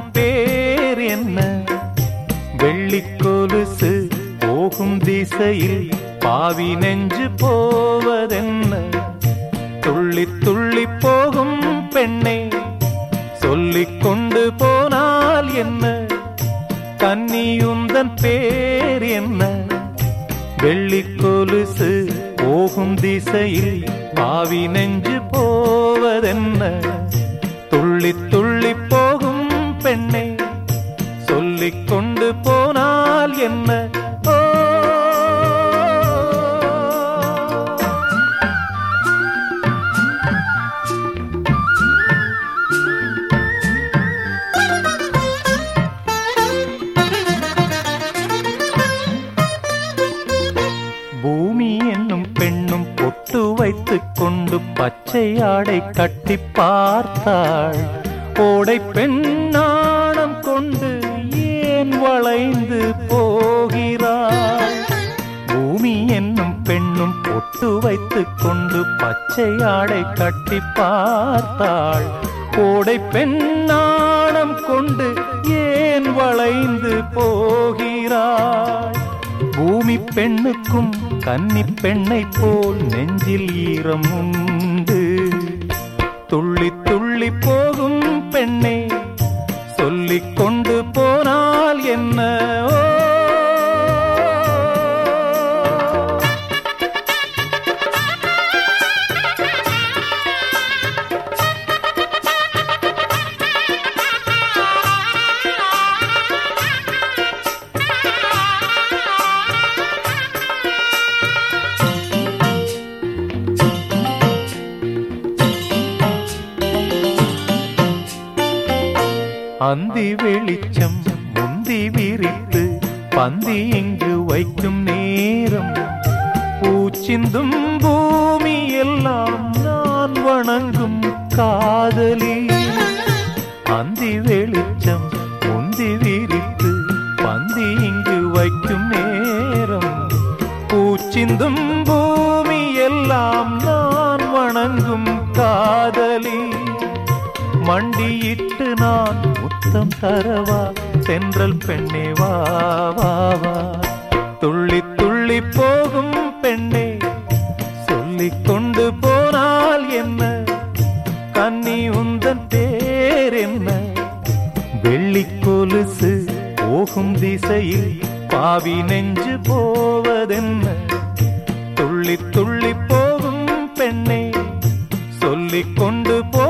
பேர் என்ன வெள்ளிக் கொலுசு போகும் திசையில் பாவி நெஞ்சு போவதென்ன துள்ளி துள்ளி போகும் பெண்ணை சொல்லிக் கொண்டு போனால் என்ன கன்னியுந்தன் பேர் என்ன வெள்ளிக் கொலுசு போகும் திசையில் பாவி நெஞ்சு போவதென்ன துள்ளி துள்ளி போகும் பெண்ணை சொல்லிக் கொண்டு போனால் என்ன ஓ பூமி என்னும் பெண்ணும் பொட்டு வைத்துக் கொண்டு பச்சை ஆடை கட்டி பார்த்தாள் ஓடை பெண்ணாணம் கொண்டு ஏன் வளைந்து போகிறாள் பூமி என்னும் பெண்ணும் பொட்டு வைத்துக் கொண்டு பச்சை ஆடை கட்டி பார்த்தாள் ஓடை பெண்ணாணம் கொண்டு ஏன் வளைந்து போகிறாள் பூமி பெண்ணுக்கும் கன்னி பெண்ணை போல் நெஞ்சில் ஈரம் உண்டு துள்ளி துள்ளி போகும் பெண்ணை சொல்லிக் கொண்டு போனால் என்ன ஓ அந்தி வெளிச்சம் முந்தி விரித்து பந்தி இங்கு வைக்கும் நேரம் பூச்சிந்தும் பூமி எல்லாம் நான் வணங்கும் காதலி அந்தி வெளிச்சம் முந்தி விரித்து பந்தி இங்கு வைக்கும் நேரம் பூச்சிந்தும் பூமி எல்லாம் நான் வணங்கும் காதலி மண்டியிட்டு நான் முத்தம் தரவா தென்றல் பெண்ணே வா வா வா துள்ளி துள்ளி போகும் பெண்ணே சொல்லிக் கொண்டு போனால் என்ன கன்னி உந்தன் பேர் என்ன வெள்ளிக் கொலுசு போகும் திசையில் பாவி நெஞ்சு போவதென்ன துள்ளி துள்ளி போகும் பெண்ணை சொல்லிக் கொண்டு போ